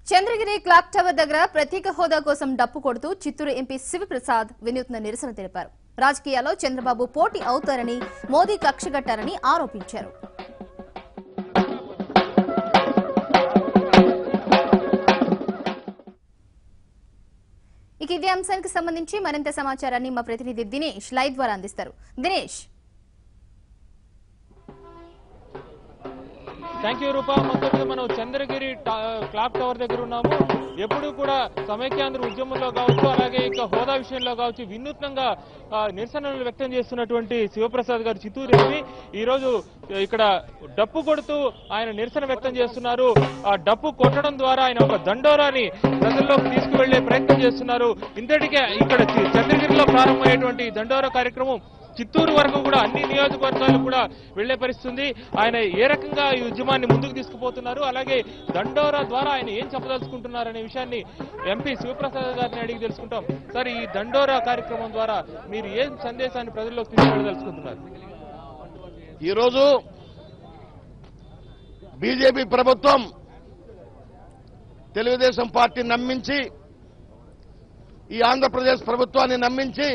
Chandragiri clock tower దగ్గర ప్రత్యేక హోదా కోసం డప్పు కొడుతూ చిత్తూరు ఎంపీ శివప్రసాద్ వినూత్న నిరసన తెలిపారు రాజకీయాల్లో చంద్రబాబు పోటీ అవుతారని మోదీ కక్షగట్టారని ఆరోపించారు ఇక ఇదే అంశానికి సంబంధించి మరింత సమాచారాన్ని మా ప్రతినిధి దినేష్ లైవ్ ద్వారా అందిస్తారు దినేష్ థ్యాంక్ యూ రూపా మొత్తం మీద మనం చంద్రగిరి టా- క్లాక్ టవర్ దగ్గర ఉన్నాము ఎప్పుడు కూడా సమైక్యాంధ్ర ఉద్యమంలో కావచ్చు అలాగే ఇక హోదా విషయంలో కావచ్చు వినూత్నంగా ఆ, నిరసనలు వ్యక్తం చేస్తున్నటువంటి శివప్రసాద్ గారు చిత్తూరు ఎంపీ ఈ రోజు ఇక్కడ డప్పు కొడుతూ ఆయన నిరసన వ్యక్తం చేస్తున్నారు ఆ డప్పు కొట్టడం ద్వారా ఆయన ఒక దండోరాని ప్రజల్లోకి తీసుకువెళ్లే ప్రయత్నం చేస్తున్నారు ఇంతటికే ఇక్కడ చి- చంద్రగిరిలో ప్రారంభమయ్యేటువంటి ఈ దండోరా కార్యక్రమం చిత్తూరు వరకు కూడా అన్ని నియోజకవర్గాలు కూడా వెళ్లే పరిస్థితి ఉంది. ఆయన ఏ రకంగా ఈ ఉద్యమాన్ని ముందుకు తీసుకుపోతున్నారు అలాగే దండోరా ద్వారా ఆయన ఏం చెప్పదలుచుకుంటున్నారు అనే విషయాన్ని ఎంపీ శివప్రసాద్ గారిని అడిగి తెలుసుకుంటాం సార్ ఈ దండోరా కార్యక్రమం ద్వారా మీరు ఏం సందేశాన్ని ప్రజల్లోకి తీసుకెళ్ళదలుచుకుంటున్నారు ఈరోజు బీజేపీ ప్రభుత్వం తెలుగుదేశం పార్టీ నమ్మించి ఈ ఆంధ్రప్రదేశ్ ప్రభుత్వాన్ని నమ్మించి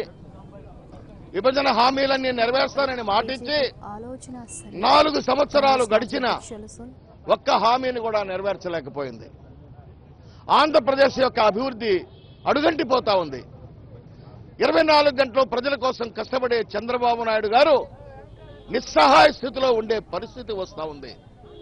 విభజన హామీలన్నీ నెరవేర్స్తానని మాటించి ఆలోచన సరి- నాలుగు సంవత్సరాలు గడిచిన తెలుసు. ఒక్క హామీని కూడా నెరవేర్చలేకపోయింది ఆంధ్రప్రదేశ్ యొక్క అభివృద్ధి అడుగంటిపోతా ఉంది ఇరవై నాలుగు గంటలు ప్రజల కోసం కష్టపడే చంద్రబాబు నాయుడు గారు నిస్సహాయ స్థితిలో ఉండే పరిస్థితి వస్తా ఉంది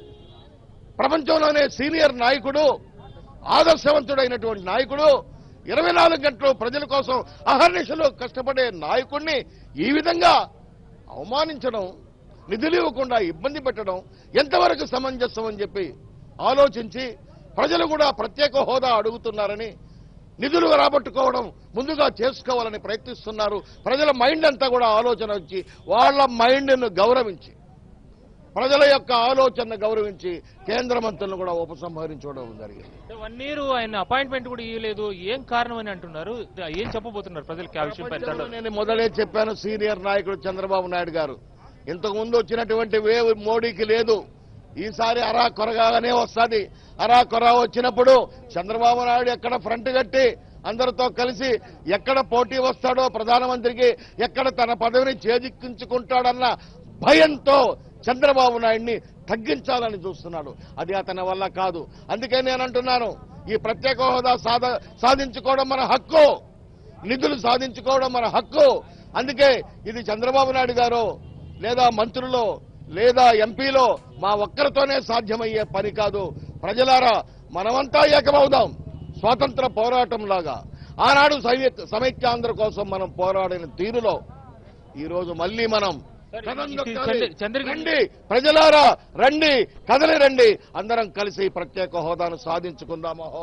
ప్రపంచంలోనే సీనియర్ నాయకుడు ఆదర్శవంతుడైనటువంటి నాయకుడు ఇరవై నాలుగు గంటలు ప్రజల కోసం అహర్నిశలు కష్టపడే నాయకుడిని ఈ విధంగా అవమానించడం నిధులు ఇవ్వకుండా ఇబ్బంది పెట్టడం ఎంతవరకు సమంజసం అని చెప్పి ఆలోచించి ప్రజలు కూడా ప్రత్యేక హోదా అడుగుతున్నారని నిధులు రాబట్టుకోవడం ముందుగా చేసుకోవాలని ప్రయత్నిస్తున్నారు ప్రజల మైండ్ అంతా కూడా ఆలోచన వచ్చి వాళ్ళ మైండ్ను గౌరవించి ప్రజల యొక్క ఆలోచనను గౌరవించి కేంద్ర మంత్రులను కూడా ఉపసంహరించడం జరిగింది వన్ ఇయర్ ఆయన అపాయింట్మెంట్ కూడా ఇవ్వలేదు ఏం కారణం అని అంటున్నారు ఏం చెప్పబోతున్నారు ప్రజలకి ఆ విషయం ప్రపంచంలో పెద్ద నేను మొదలే చెప్పాను సీనియర్ నాయకుడు చంద్రబాబు నాయుడు గారు ఇంతకు ముందు వచ్చినటువంటి వేవ్ మోడీకి లేదు ఈసారి అరా కొరగానే వస్తుంది అరా కొర వచ్చినప్పుడు చంద్రబాబు నాయుడు ఎక్కడ ఫ్రంట్ కట్టి అందరితో కలిసి ఎక్కడ పోటీ వస్తాడో ప్రధానమంత్రికి ఎక్కడ తన పదవిని చేజిక్కించుకుంటాడన్న భయంతో చంద్రబాబు నాయుడిని తగ్గించాలని చూస్తున్నాడు అది అతని వల్ల కాదు అందుకే నేను అంటున్నాను ఈ ప్రత్యేక హోదా సాధ సాధించుకోవడం మన హక్కు నిధులు సాధించుకోవడం మన హక్కు అందుకే ఇది చంద్రబాబు నాయుడు గారు లేదా మంత్రులు లేదా ఎంపీలో మా ఒక్కరితోనే సాధ్యమయ్యే పని కాదు ప్రజలారా మనమంతా ఏకమవుదాం స్వాతంత్ర పోరాటం లాగా ఆనాడు సైనిక సమైక్యాంధ్ర కోసం మనం పోరాడిన తీరులో ఈ రోజు మళ్ళీ మనం సరే, కథం ఇది దొక్కాలి. చంద్ర- చంద్రగిరి- రండి ప్రజలారా రండి కదలి రండి అందరం కలిసి ప్రత్యేక హోదాను సాధించుకుందాం అహో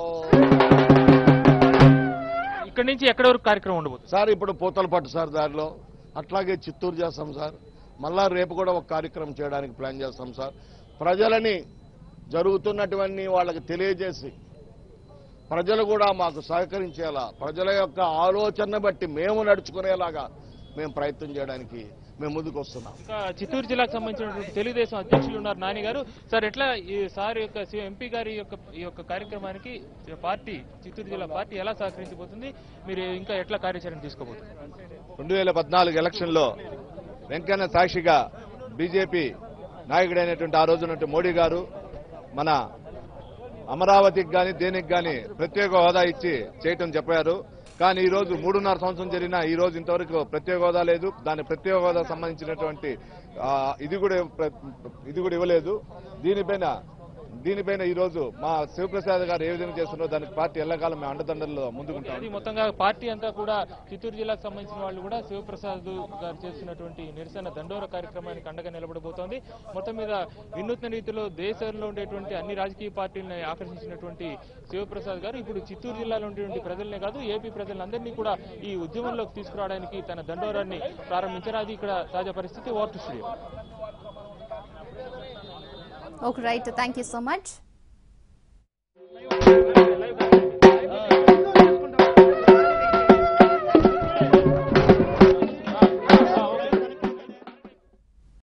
ఇక్కడి నుంచి ఎక్కడి వరకు కార్యక్రమం ఉండబోతుంది సార్ ఇప్పుడు పూతలపట్టు సార్ దారిలో అట్లాగే చిత్తూరు చేస్తాం సార్ మళ్ళా రేపు కూడా ఒక కార్యక్రమం చేయడానికి ప్లాన్ చేస్తాం సార్ ప్రజలని జరుగుతున్నటువంటి వాళ్ళకి తెలియజేసి ప్రజలు కూడా మాకు సహకరించేలా ప్రజల యొక్క ఆలోచన బట్టి మేము నడుచుకునేలాగా మేము ప్రయత్నం చేయడానికి మేము ముందుకు వస్తున్నాం ఇంకా చిత్తూరు జిల్లాకు సంబంధించినటువంటి తెలుగుదేశం అధ్యక్షులు ఉన్నారు నాని గారు సార్ ఎట్లా ఈ సార్ యొక్క సి- ఎంపీ గారి యొక్క ఈ యొక్క కార్యక్రమానికి పార్టీ చిత్తూరు జిల్లా పార్టీ ఎలా సహకరించబోతుంది మీరు ఇంకా ఎట్లా కార్యాచరణ తీసుకోబోతున్నారు రెండు వేల పద్నాలుగు ఎలక్షన్లో వెంకన్న సాక్షిగా బీజేపీ నాయకుడైనటువంటి ఆ రోజునటువంటి మోడీ గారు మన అమరావతికి కానీ దేనికి కానీ ప్రత్యేక హోదా ఇచ్చి చేయటం చెప్పారు కానీ ఈ రోజు మూడున్నర సంవత్సరం జరిగినా ఈ రోజు ఇంతవరకు ప్రత్యేక హోదా లేదు దాని ప్రత్యేక హోదా సంబంధించినటువంటి ఆ, ఇది కూడా ఇవ్వ- ఇది కూడా ఇవ్వలేదు దీనిపైన దీనిపైన ఈ రోజు మా శివప్రసాద్ గారు ఏ విధంగా చేస్తున్నారో దానికి పార్టీ ఎల్లకాలం మేము అండదండల్లో ముందుకుంటాం అది మొత్తంగా పార్టీ అంతా కూడా చిత్తూరు జిల్లాకు సంబంధించిన వాళ్ళు కూడా శివప్రసాద్ గారు చేస్తున్నటువంటి నిరసన దండోర కార్యక్రమానికి అండగా నిలబడబోతోంది మొత్తం మీద వినూత్న రీతిలో దేశంలో ఉండేటువంటి అన్ని రాజకీయ పార్టీలను ఆకర్షించినటువంటి శివప్రసాద్ గారు ఇప్పుడు చిత్తూరు జిల్లాలో ఉండేటువంటి ప్రజలనే కాదు ఏపీ ప్రజలందరినీ కూడా ఈ ఉద్యమంలోకి తీసుకురావడానికి తన దండోరాన్ని ప్రారంభించారు అది ఇక్కడ తాజా పరిస్థితి ఓటు studio okay right thank you so much